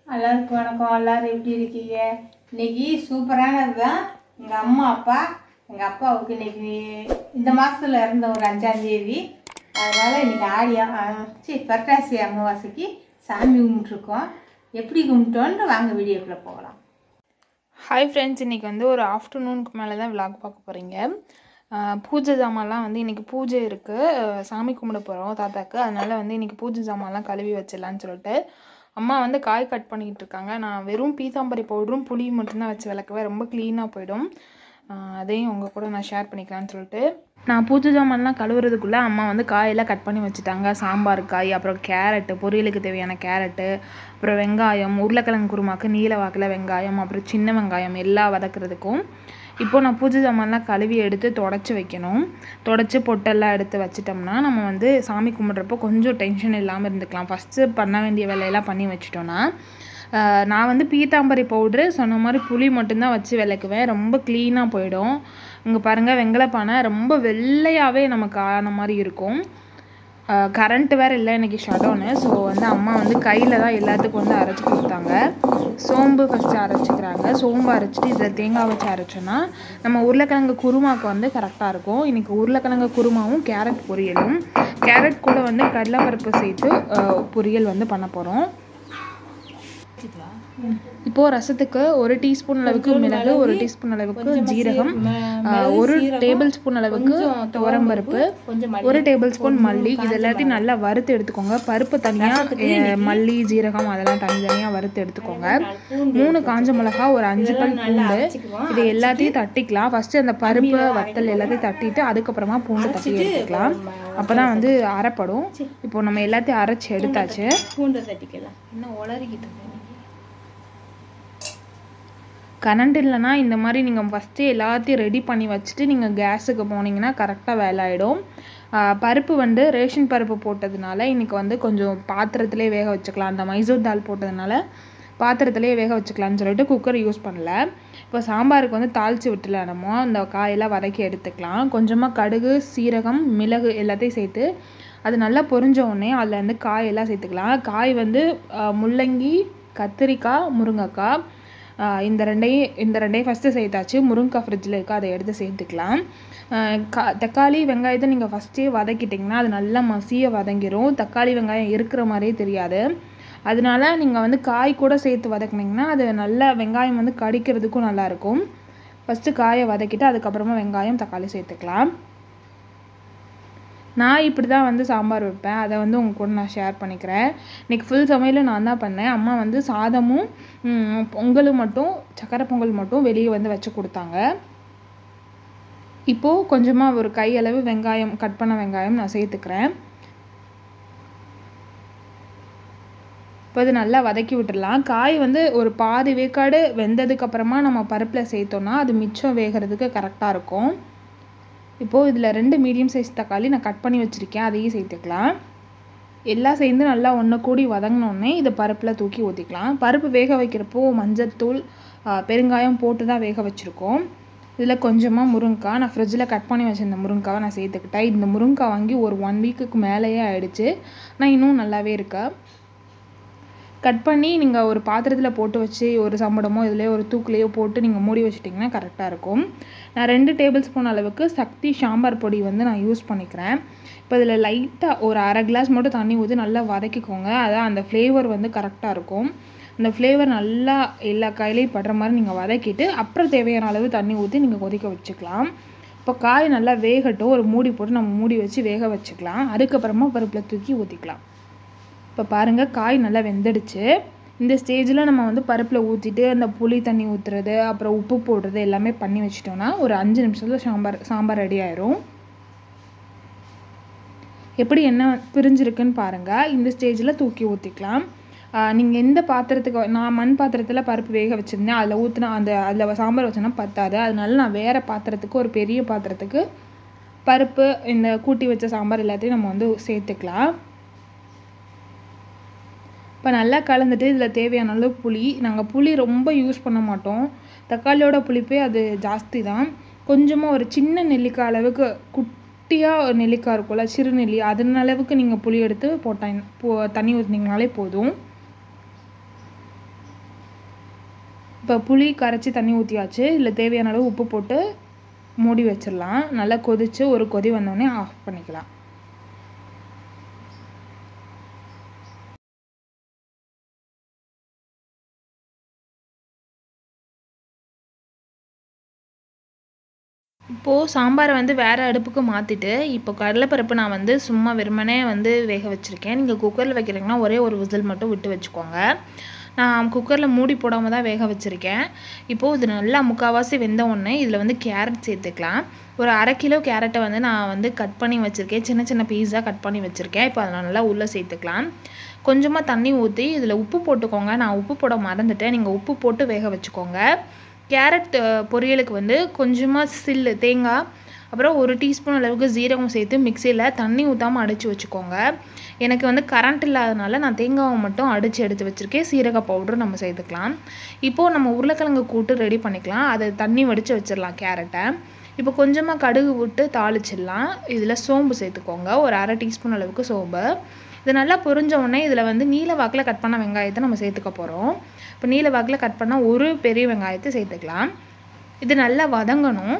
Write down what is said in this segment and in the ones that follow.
எல்லாருக்கும் வணக்கம் எல்லாரும் எப்படி இருக்கீங்க இன்னைக்கு சூப்பரானது தான் எங்கள் அம்மா அப்பா எங்கள் அப்பாவுக்கு இன்னைக்கு இந்த மாதத்தில் இறந்த ஒரு அஞ்சாம் தேதி அதனால் இன்னைக்கு ஆடி சரி பரட்டாசி அமாவாசைக்கு சாமி கும்பிட்டுருக்கோம் எப்படி கும்பிட்டோன்னு வாங்க வீடியோக்குள்ளே போகலாம் ஹாய் ஃப்ரெண்ட்ஸ் இன்றைக்கி வந்து ஒரு ஆஃப்டர்நூனுக்கு மேலே தான் விலாக் பார்க்க போகிறீங்க பூஜை ஜாமான்லாம் வந்து இன்றைக்கி பூஜை இருக்குது சாமி கும்பிட போகிறோம் தாத்தாக்கு அதனால் வந்து இன்றைக்கி பூஜை ஜாமான்லாம் கழுவி வச்சிடலான்னு சொல்லிட்டு அம்மா வந்து காய் கட் பண்ணிக்கிட்டு இருக்காங்க நான் வெறும் பீத்தாம்பரி பவுடரும் புளியும் மட்டும்தான் வச்சு விளக்குவேன் ரொம்ப க்ளீனாக போயிடும் ஆஹ் அதையும் உங்கள் கூட நான் ஷேர் பண்ணிக்கலான்னு சொல்லிட்டு நான் பூஜை ஜாமான்லாம் கழுவுறதுக்குள்ளே அம்மா வந்து காயெல்லாம் கட் பண்ணி வச்சுட்டாங்க சாம்பார் காய் அப்புறம் கேரட்டு பொரியலுக்கு தேவையான கேரட்டு அப்புறம் வெங்காயம் உருளைக்கிழங்கு குருமாக்கு நீல வாக்கில் வெங்காயம் அப்புறம் சின்ன வெங்காயம் எல்லாம் வதக்குறதுக்கும் இப்போ நான் பூஜை ஜாமான்லாம் கழுவி எடுத்து தொடச்சி வைக்கணும் தொடச்சி பொட்டெல்லாம் எடுத்து வச்சிட்டோம்னா நம்ம வந்து சாமி கும்பிட்றப்போ கொஞ்சம் டென்ஷன் இல்லாமல் இருந்துக்கலாம் ஃபஸ்ட்டு பண்ண வேண்டிய வேலையெல்லாம் பண்ணி வச்சிட்டோன்னா ஆஹ் நான் வந்து பீத்தாம்பரி பவுட்ரு சொன்ன மாதிரி புளி மட்டும்தான் வச்சு விளக்குவேன் ரொம்ப க்ளீனாக போயிடும் இங்கே பாருங்கள் வெங்கலப்பானை ரொம்ப வெள்ளையாகவே நமக்கு ஆன மாதிரி இருக்கும் கரண்ட்டு வேறு இல்லை இன்றைக்கி ஷடோனு ஸோ வந்து அம்மா வந்து கையில் தான் எல்லாத்துக்கும் வந்து அரைச்சி கொடுத்தாங்க சோம்பு ஃபஸ்ட்டு அரைச்சிக்கிறாங்க சோம்பு அரைச்சிட்டு இதில் தேங்காய் வச்சு அரைச்சோன்னா நம்ம உருளைக்கிழங்கு குருமாக்கு வந்து கரெக்டாக இருக்கும் இன்றைக்கி உருளைக்கிழங்கு குருமாவும் கேரட் பொரியலும் கேரட் கூட வந்து கடலைப்பருப்பு சேர்த்து ஆஹ், பொரியல் வந்து பண்ண போகிறோம் இப்போது ரசத்துக்கு ஒரு டீஸ்பூன் அளவுக்கு மிளகு ஒரு டீஸ்பூன் அளவுக்கு ஜீரகம் ஆஹ், ஒரு டேபிள் ஸ்பூன் அளவுக்கு துவரம்பருப்பு ஒரு டேபிள் ஸ்பூன் மல்லி இது எல்லாத்தையும் நல்லா வறுத்து எடுத்துக்கோங்க பருப்பு தனியாக மல்லி ஜீரகம் அதெல்லாம் தனித்தனியாக வறுத்து எடுத்துக்கோங்க மூணு காஞ்ச மிளகா ஒரு அஞ்சு பல் பூண்டு இது எல்லாத்தையும் தட்டிக்கலாம் ஃபர்ஸ்ட் அந்த பருப்பு வத்தல் எல்லாத்தையும் தட்டிட்டு அதுக்கப்புறமா பூண்டு தட்டி எடுத்துக்கலாம் அப்பதான் வந்து அரைப்படும் இப்போ நம்ம எல்லாத்தையும் அரைச்சி எடுத்தாச்சு பூண்டை தட்டிக்கலாம் என்ன உளறிக்கிட்டு இருக்கேன் கரண்ட் இல்லைன்னா இந்த மாதிரி நீங்கள் ஃபஸ்ட்டு எல்லாத்தையும் ரெடி பண்ணி வச்சுட்டு நீங்கள் கேஸுக்கு போனீங்கன்னா கரெக்டாக வேலை ஆகிடும் பருப்பு வந்து ரேஷன் பருப்பு போட்டதுனால இன்றைக்கி வந்து கொஞ்சம் பாத்திரத்திலே வேக வச்சுக்கலாம் அந்த மைசூர் தால் போட்டதுனால பாத்திரத்திலே வேக வச்சுக்கலாம்னு சொல்லிட்டு குக்கர் யூஸ் பண்ணல இப்போ சாம்பாருக்கு வந்து தாளித்து விட்டுலாம் நம்ம அந்த காயெல்லாம் வதக்கி எடுத்துக்கலாம் கொஞ்சமாக கடுகு சீரகம் மிளகு எல்லாத்தையும் சேர்த்து அது நல்லா பொரிஞ்ச உடனே அதில் வந்து காயெல்லாம் சேர்த்துக்கலாம் காய் வந்து ஆஹ், முள்ளங்கி கத்திரிக்காய் முருங்கைக்காய் ஆஹ் இந்த ரெண்டையும் இந்த ரெண்டையும் ஃபஸ்ட்டு சேர்த்தாச்சு முருங்கைக்காய் ஃப்ரிட்ஜில் இருக்குது அதை எடுத்து சேர்த்துக்கலாம் ஆஹ் கா தக்காளி வெங்காயத்தை நீங்கள் ஃபஸ்ட்டே வதக்கிட்டிங்கன்னா அது நல்லா மசிய வதங்கிரும் தக்காளி வெங்காயம் இருக்கிற மாதிரியே தெரியாது அதனால நீங்கள் வந்து காய் கூட சேர்த்து வதக்குனீங்கன்னா அது நல்லா வெங்காயம் வந்து கடிக்கிறதுக்கும் நல்லாயிருக்கும் ஃபஸ்ட்டு காயை வதக்கிட்டு அதுக்கப்புறமா வெங்காயம் தக்காளி சேர்த்துக்கலாம் நான் இப்படி தான் வந்து சாம்பார் வைப்பேன் அதை வந்து உங்க கூட நான் ஷேர் பண்ணிக்கிறேன் இன்னைக்கு ஃபுல் சமையலும் நான் தான் பண்ணேன் அம்மா வந்து சாதமும் ம், பொங்கலும் மட்டும் சக்கரை பொங்கல் மட்டும் வெளியே வந்து வச்சு கொடுத்தாங்க இப்போது கொஞ்சமாக ஒரு கையளவு வெங்காயம் கட் பண்ண வெங்காயம் நான் சேர்த்துக்கிறேன் இப்போ இது நல்லா வதக்கி விட்டுடலாம் காய் வந்து ஒரு பாதி வேக்காடு வெந்ததுக்கு அப்புறமா நம்ம பருப்பில் சேர்த்தோன்னா அது மிச்சம் வேகிறதுக்கு கரெக்டாக இருக்கும் இப்போது இதில் ரெண்டு மீடியம் சைஸ் தக்காளி நான் கட் பண்ணி வச்சுருக்கேன் அதையும் சேர்த்துக்கலாம் எல்லாம் சேர்ந்து நல்லா ஒன்று கூடி வதங்கினோடனே இதை பருப்பில் தூக்கி ஊற்றிக்கலாம் பருப்பு வேக வைக்கிறப்போ மஞ்சத்தூள் ஆ, பெருங்காயம் போட்டு தான் வேக வச்சுருக்கோம் இதில் கொஞ்சமாக முருங்கைக்காய் நான் ஃப்ரிட்ஜில் கட் பண்ணி வச்சிருந்த முருங்கைக்காவை நான் சேர்த்துக்கிட்டேன் இந்த முருங்கைக்காய் வாங்கி ஒரு ஒன் வீக்குக்கு மேலேயே ஆயிடுச்சு நான் இன்னும் நல்லாவே இருக்கா கட் பண்ணி நீங்கள் ஒரு பாத்திரத்தில் போட்டு வச்சு ஒரு சம்படமோ இதுலேயோ ஒரு தூக்குலேயோ போட்டு நீங்கள் மூடி வச்சிட்டிங்கன்னா கரெக்டாக இருக்கும் நான் ரெண்டு டேபிள் ஸ்பூன் அளவுக்கு சக்தி சாம்பார் பொடி வந்து நான் யூஸ் பண்ணிக்கிறேன் இப்போ இதில் லைட்டாக ஒரு அரை கிளாஸ் மட்டும் தண்ணி ஊற்றி நல்லா வதக்கிக்கோங்க அதான் அந்த ஃப்ளேவர் வந்து கரெக்டாக இருக்கும் அந்த ஃப்ளேவர் நல்லா எல்லா காயிலையும் படுற மாதிரி நீங்கள் வதக்கிட்டு அப்புறம் தேவையான அளவு தண்ணி ஊற்றி நீங்கள் கொதிக்க வச்சுக்கலாம் இப்போ காய் நல்லா வேகட்டும் ஒரு மூடி போட்டு நம்ம மூடி வச்சு வேக வச்சுக்கலாம் அதுக்கப்புறமா பருப்பில் தூக்கி ஊற்றிக்கலாம் இப்போ பாருங்கள் காய் நல்லா வெந்துடுச்சு இந்த ஸ்டேஜில் நம்ம வந்து பருப்பில் ஊற்றிட்டு அந்த புளி தண்ணி ஊற்றுறது அப்புறம் உப்பு போடுறது எல்லாமே பண்ணி வச்சிட்டோன்னா ஒரு அஞ்சு நிமிஷத்தில் சாம்பார் சாம்பார் ரெடி ஆயிரும் எப்படி என்ன பிரிஞ்சிருக்குன்னு பாருங்கள் இந்த ஸ்டேஜில் தூக்கி ஊற்றிக்கலாம் நீங்கள் எந்த பாத்திரத்துக்கு நான் மண் பாத்திரத்தில் பருப்பு வேக வச்சுருந்தேன் அதில் ஊற்றினா அந்த அதில் சாம்பார் வச்சோன்னா பத்தாது அதனால நான் வேறு பாத்திரத்துக்கு ஒரு பெரிய பாத்திரத்துக்கு பருப்பு இந்த கூட்டி வச்ச சாம்பார் எல்லாத்தையும் நம்ம வந்து சேர்த்துக்கலாம் இப்போ நல்லா கலந்துட்டு இதில் தேவையான அளவு புளி நாங்கள் புளி ரொம்ப யூஸ் பண்ண மாட்டோம் தக்காளியோட புளிப்பே அது ஜாஸ்தி தான் கொஞ்சமாக ஒரு சின்ன நெல்லிக்காய் அளவுக்கு குட்டியாக நெல்லிக்காய் இருக்கும்ல சிறு நெல்லி அதன் அளவுக்கு நீங்கள் புளி எடுத்து போட்டாங்க போ தண்ணி ஊற்றினீங்கனாலே போதும் இப்போ புளி கரைச்சி தண்ணி ஊற்றியாச்சு இதில் தேவையான அளவு உப்பு போட்டு மூடி வச்சிடலாம் நல்லா கொதித்து ஒரு கொதி வந்தோடனே ஆஃப் பண்ணிக்கலாம் இப்போது சாம்பாரை வந்து வேறு அடுப்புக்கு மாற்றிட்டு இப்போ கடலைப்பருப்பு நான் வந்து சும்மா வெறுமனே வந்து வேக வச்சுருக்கேன் நீங்கள் குக்கரில் வைக்கிறீங்கன்னா ஒரே ஒரு விசில் மட்டும் விட்டு வச்சுக்கோங்க நான் குக்கரில் மூடி போடாமல் தான் வேக வச்சுருக்கேன் இப்போது இது நல்லா முக்கால்வாசி வெந்த உடனே இதில் வந்து கேரட் சேர்த்துக்கலாம் ஒரு அரை கிலோ கேரட்டை வந்து நான் வந்து கட் பண்ணி வச்சுருக்கேன் சின்ன சின்ன பீஸாக கட் பண்ணி வச்சுருக்கேன் இப்போ அதை நல்லா உள்ளே சேர்த்துக்கலாம் கொஞ்சமாக தண்ணி ஊற்றி இதில் உப்பு போட்டுக்கோங்க நான் உப்பு போட மறந்துட்டேன் நீங்கள் உப்பு போட்டு வேக வச்சுக்கோங்க கேரட் பொரியலுக்கு வந்து கொஞ்சமாக சில்லு தேங்காய் அப்புறம் ஒரு டீஸ்பூன் அளவுக்கு ஜீரகம் சேர்த்து மிக்சியில் தண்ணி ஊற்றாமல் அடித்து வச்சுக்கோங்க எனக்கு வந்து கரண்ட் இல்லாதனால நான் தேங்காவை மட்டும் அடித்து எடுத்து வச்சுருக்கேன் சீரக பவுடரும் நம்ம சேர்த்துக்கலாம் இப்போது நம்ம உருளைக்கிழங்கு கூட்டு ரெடி பண்ணிக்கலாம் அதை தண்ணி வடித்து வச்சிடலாம் கேரட்டை இப்போ கொஞ்சமாக கடுகு விட்டு தாளிச்சிடலாம் இதில் சோம்பு சேர்த்துக்கோங்க ஒரு அரை டீஸ்பூன் அளவுக்கு சோம்பு இது நல்லா பொரிஞ்ச உடனே இதில் வந்து நீல வாக்கில் கட் பண்ண வெங்காயத்தை நம்ம சேர்த்துக்க போகிறோம் இப்போ நீல வாக்கில் கட் பண்ண ஒரு பெரிய வெங்காயத்தை சேர்த்துக்கலாம் இது நல்லா வதங்கணும்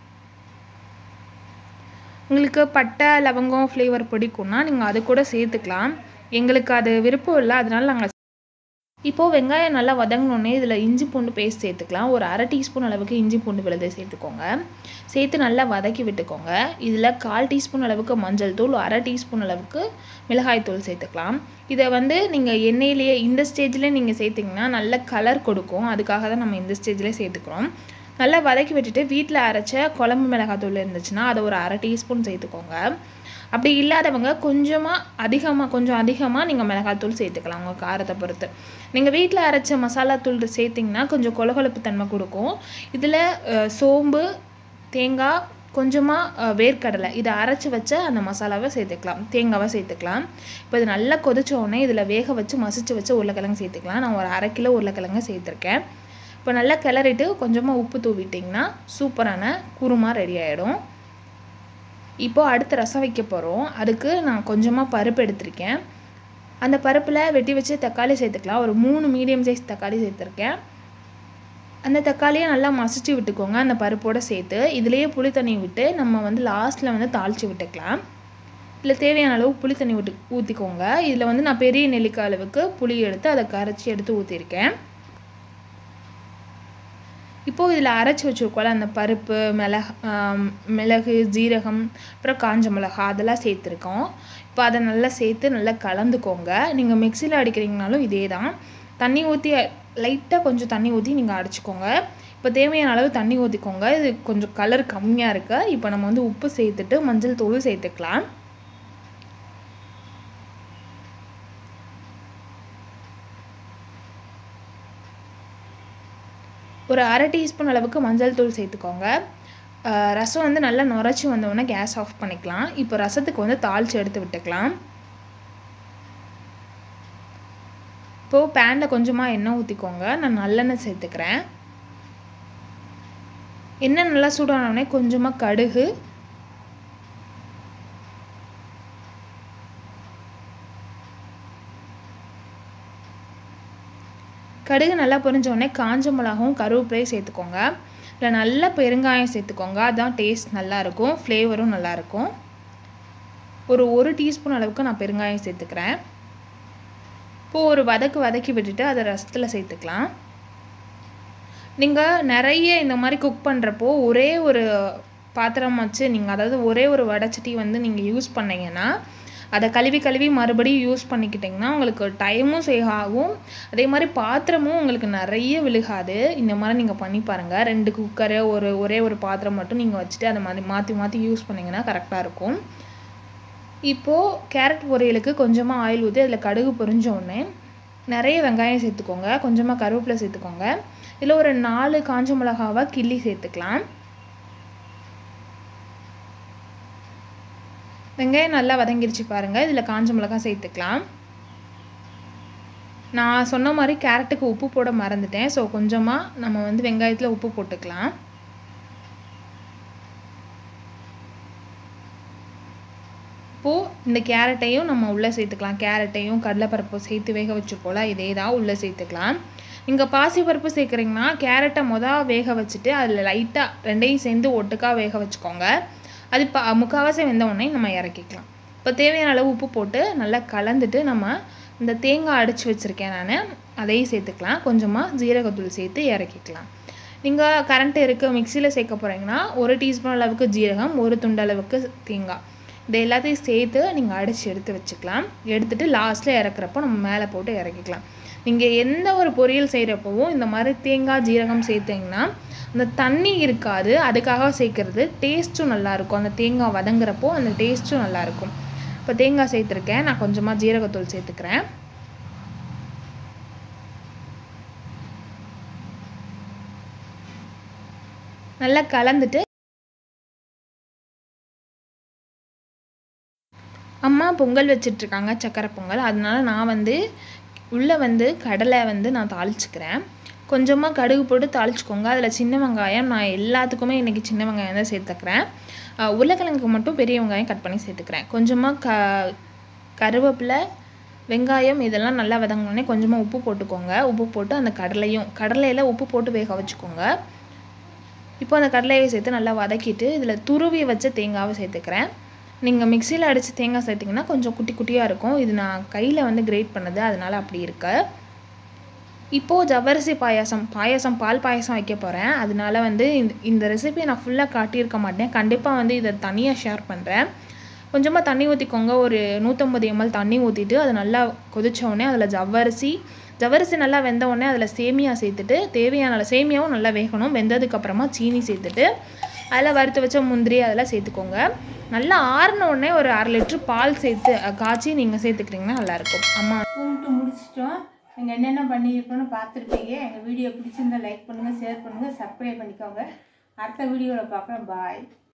உங்களுக்கு பட்டை லவங்கம் ஃப்ளேவர் பிடிக்கும்னா நீங்கள் அது கூட சேர்த்துக்கலாம் எங்களுக்கு அது விருப்பம் இல்லை அதனால நாங்கள் இப்போது வெங்காயம் நல்லா வதங்கினோடனே இதில் இஞ்சி பூண்டு பேஸ்ட் சேர்த்துக்கலாம் ஒரு அரை டீஸ்பூன் அளவுக்கு இஞ்சி பூண்டு விழுதை சேர்த்துக்கோங்க சேர்த்து நல்லா வதக்கி விட்டுக்கோங்க இதில் கால் டீஸ்பூன் அளவுக்கு மஞ்சள் தூள் அரை டீஸ்பூன் அளவுக்கு மிளகாய் தூள் சேர்த்துக்கலாம் இதை வந்து நீங்கள் எண்ணெயிலேயே இந்த ஸ்டேஜில் நீங்கள் சேர்த்திங்கன்னா நல்ல கலர் கொடுக்கும் அதுக்காக தான் நம்ம இந்த ஸ்டேஜில் சேர்த்துக்கிறோம் நல்லா வதக்கி விட்டுட்டு வீட்டில் அரைச்ச குழம்பு மிளகாய் தூள் இருந்துச்சுன்னா அதை ஒரு அரை டீஸ்பூன் சேர்த்துக்கோங்க அப்படி இல்லாதவங்க கொஞ்சமாக அதிகமாக கொஞ்சம் அதிகமாக நீங்கள் மிளகாத்தூள் சேர்த்துக்கலாம் உங்கள் காரத்தை பொறுத்து நீங்கள் வீட்டில் அரைச்ச மசாலா தூள் சேர்த்திங்கன்னா கொஞ்சம் கொலகொலப்பு தன்மை கொடுக்கும் இதில் சோம்பு தேங்காய் கொஞ்சமாக வேர்க்கடலை இதை அரைச்சி வச்ச அந்த மசாலாவை சேர்த்துக்கலாம் தேங்காவை சேர்த்துக்கலாம் இப்போ இது நல்லா கொதிச்ச உடனே இதில் வேக வச்சு மசிச்சு வச்ச உருளைக்கிழங்கு சேர்த்துக்கலாம் நான் ஒரு அரை கிலோ உருளைக்கிழங்கு சேர்த்துருக்கேன் இப்போ நல்லா கிளறிட்டு கொஞ்சமாக உப்பு தூவிட்டிங்கன்னா சூப்பரான குருமா ரெடி ஆகிடும் இப்போது அடுத்து ரசம் வைக்க போகிறோம் அதுக்கு நான் கொஞ்சமாக பருப்பு எடுத்திருக்கேன் அந்த பருப்பில் வெட்டி வச்சு தக்காளி சேர்த்துக்கலாம் ஒரு மூணு மீடியம் சைஸ் தக்காளி சேர்த்துருக்கேன் அந்த தக்காளியை நல்லா மசிச்சு விட்டுக்கோங்க அந்த பருப்போடு சேர்த்து இதுலேயே புளி தண்ணி விட்டு நம்ம வந்து லாஸ்ட்டில் வந்து தாளித்து விட்டுக்கலாம் இதில் தேவையான அளவு புளி தண்ணி விட்டு ஊற்றிக்கோங்க இதில் வந்து நான் பெரிய நெல்லிக்காய் அளவுக்கு புளி எடுத்து அதை கரைச்சி எடுத்து ஊற்றிருக்கேன் இப்போது இதில் அரைச்சி வச்சுருக்கோம்ல அந்த பருப்பு மிளகு மிளகு ஜீரகம் அப்புறம் காஞ்ச மிளகா அதெல்லாம் சேர்த்துருக்கோம் இப்போ அதை நல்லா சேர்த்து நல்லா கலந்துக்கோங்க நீங்கள் மிக்சியில் அடிக்கிறீங்கனாலும் இதே தான் தண்ணி ஊற்றி லைட்டாக கொஞ்சம் தண்ணி ஊற்றி நீங்கள் அடிச்சுக்கோங்க இப்போ தேவையான அளவு தண்ணி ஊற்றிக்கோங்க இது கொஞ்சம் கலர் கம்மியாக இருக்குது இப்போ நம்ம வந்து உப்பு சேர்த்துட்டு மஞ்சள் தூள் சேர்த்துக்கலாம் ஒரு அரை டீஸ்பூன் அளவுக்கு மஞ்சள் தூள் சேர்த்துக்கோங்க ரசம் வந்து நல்லா நுரைச்சி வந்தோடனே கேஸ் ஆஃப் பண்ணிக்கலாம் இப்போ ரசத்துக்கு வந்து தாளித்து எடுத்து விட்டுக்கலாம் இப்போது பேனில் கொஞ்சமாக எண்ணெய் ஊற்றிக்கோங்க நான் நல்லெண்ணெய் சேர்த்துக்கிறேன் எண்ணெய் நல்லா சூடானோடனே கொஞ்சமாக கடுகு கடுகு நல்லா பொரிஞ்ச உடனே காஞ்ச மிளகாவும் கருவேப்பிலையும் சேர்த்துக்கோங்க இல்லை நல்லா பெருங்காயம் சேர்த்துக்கோங்க அதுதான் டேஸ்ட் நல்லாயிருக்கும் ஃப்ளேவரும் நல்லாயிருக்கும் ஒரு ஒரு டீஸ்பூன் அளவுக்கு நான் பெருங்காயம் சேர்த்துக்கிறேன் இப்போது ஒரு வதக்கு வதக்கி விட்டுட்டு அதை ரசத்தில் சேர்த்துக்கலாம் நீங்கள் நிறைய இந்த மாதிரி குக் பண்ணுறப்போ ஒரே ஒரு பாத்திரம் வச்சு நீங்கள் அதாவது ஒரே ஒரு வடைச்சட்டி வந்து நீங்கள் யூஸ் பண்ணிங்கன்னா அதை கழுவி கழுவி மறுபடியும் யூஸ் பண்ணிக்கிட்டிங்கன்னா உங்களுக்கு டைமும் சேவ் ஆகும் அதே மாதிரி பாத்திரமும் உங்களுக்கு நிறைய விழுகாது இந்த மாதிரி நீங்கள் பண்ணி பாருங்கள் ரெண்டு குக்கரு ஒரு ஒரே ஒரு பாத்திரம் மட்டும் நீங்கள் வச்சுட்டு அதை மாதிரி மாற்றி மாற்றி யூஸ் பண்ணிங்கன்னா கரெக்டாக இருக்கும் இப்போது கேரட் பொரியலுக்கு கொஞ்சமாக ஆயில் ஊற்றி அதில் கடுகு பொரிஞ்ச உடனே நிறைய வெங்காயம் சேர்த்துக்கோங்க கொஞ்சமாக கருவேப்பிலை சேர்த்துக்கோங்க இதில் ஒரு நாலு காஞ்ச மிளகாவை கிள்ளி சேர்த்துக்கலாம் வெங்காயம் நல்லா வதங்கிருச்சு பாருங்கள் இதில் காஞ்ச மிளகாய் சேர்த்துக்கலாம் நான் சொன்ன மாதிரி கேரட்டுக்கு உப்பு போட மறந்துட்டேன் ஸோ கொஞ்சமாக நம்ம வந்து வெங்காயத்தில் உப்பு போட்டுக்கலாம் இப்போது இந்த கேரட்டையும் நம்ம உள்ளே சேர்த்துக்கலாம் கேரட்டையும் கடலைப்பருப்பும் சேர்த்து வேக வச்சுருக்கோம்ல இதே தான் உள்ளே சேர்த்துக்கலாம் இங்கே பாசிப்பருப்பு சேர்க்குறீங்கன்னா கேரட்டை மொதல் வேக வச்சுட்டு அதில் லைட்டாக ரெண்டையும் சேர்ந்து ஒட்டுக்காக வேக வச்சுக்கோங்க அது ப முக்கால்வாசி வெந்த உடனே நம்ம இறக்கிக்கலாம் இப்போ தேவையான அளவு உப்பு போட்டு நல்லா கலந்துட்டு நம்ம இந்த தேங்காய் அடித்து வச்சுருக்கேன் நான் அதையும் சேர்த்துக்கலாம் கொஞ்சமாக ஜீரகத்தூள் சேர்த்து இறக்கிக்கலாம் நீங்கள் கரண்ட் இருக்குது மிக்சியில் சேர்க்க போகிறீங்கன்னா ஒரு டீஸ்பூன் அளவுக்கு ஜீரகம் ஒரு துண்டு அளவுக்கு தேங்காய் இது எல்லாத்தையும் சேர்த்து நீங்கள் அடித்து எடுத்து வச்சுக்கலாம் எடுத்துகிட்டு லாஸ்ட்டில் இறக்குறப்போ நம்ம மேலே போட்டு இறக்கிக்கலாம் நீங்கள் எந்த ஒரு பொரியல் செய்கிறப்பவும் இந்த மாதிரி தேங்காய் ஜீரகம் சேர்த்திங்கன்னா அந்த தண்ணி இருக்காது அதுக்காக சேர்க்குறது டேஸ்ட்டும் நல்லாயிருக்கும் அந்த தேங்காய் வதங்குறப்போ அந்த டேஸ்ட்டும் நல்லாயிருக்கும் இப்போ தேங்காய் சேர்த்துருக்கேன் நான் கொஞ்சமாக ஜீரகத்தூள் சேர்த்துக்கிறேன் நல்லா கலந்துட்டு அம்மா பொங்கல் வச்சிட்ருக்காங்க சக்கரை பொங்கல் அதனால நான் வந்து உள்ளே வந்து கடலை வந்து நான் தாளிச்சுக்கிறேன் கொஞ்சமாக கடுகு போட்டு தாளிச்சுக்கோங்க அதில் சின்ன வெங்காயம் நான் எல்லாத்துக்குமே இன்றைக்கி சின்ன வெங்காயம் தான் சேர்த்துக்கிறேன் அஹ் உருளைக்கிழங்குக்கு மட்டும் பெரிய வெங்காயம் கட் பண்ணி சேர்த்துக்கிறேன் கொஞ்சமாக க கருவேப்பிலை வெங்காயம் இதெல்லாம் நல்லா வதங்கினோடனே கொஞ்சமாக உப்பு போட்டுக்கோங்க உப்பு போட்டு அந்த கடலையும் கடலையில் உப்பு போட்டு வேக வச்சுக்கோங்க இப்போ அந்த கடலையை சேர்த்து நல்லா வதக்கிட்டு இதில் துருவி வச்ச தேங்காவை சேர்த்துக்கிறேன் நீங்கள் மிக்சியில் அடித்து தேங்காய் சேர்த்திங்கன்னா கொஞ்சம் குட்டி குட்டியாக இருக்கும் இது நான் கையில் வந்து கிரேட் பண்ணது அதனால் அப்படி இருக்கு இப்போது ஜவ்வரிசி பாயாசம் பாயாசம் பால் பாயாசம் வைக்க போகிறேன் அதனால வந்து இந்த இந்த ரெசிபியை நான் ஃபுல்லாக காட்டியிருக்க மாட்டேன் கண்டிப்பாக வந்து இதை தனியாக ஷேர் பண்ணுறேன் கொஞ்சமாக தண்ணி ஊற்றிக்கோங்க ஒரு நூற்றம்பது எம்எல் தண்ணி ஊற்றிட்டு அது நல்லா கொதிச்ச உடனே அதில் ஜவ்வரிசி ஜவ்வரிசி நல்லா வெந்த உடனே அதில் சேமியா சேர்த்துட்டு தேவையான அளவு- சேமியாவும் நல்லா வேகணும் வெந்ததுக்கப்புறமா சீனி சேர்த்துட்டு அதில் வறுத்து வச்ச முந்திரி அதெல்லாம் சேர்த்துக்கோங்க நல்லா ஆறின உடனே ஒரு அரை லிட்டர் பால் சேர்த்து அஹ், காய்ச்சி நீங்கள் சேர்த்துக்கிட்டிங்கன்னா நல்லாயிருக்கும் அம்மா கும்பிட்டு முடிச்சிட்டோம் நீங்கள் என்னென்ன பண்ணியிருக்கோன்னு பார்த்துருப்பீங்க எங்கள் வீடியோ பிடிச்சிருந்தா லைக் பண்ணுங்கள் ஷேர் பண்ணுங்கள் சப்ஸ்கிரைப் பண்ணிக்கோங்க அடுத்த வீடியோவில் பார்க்குறோம் பாய்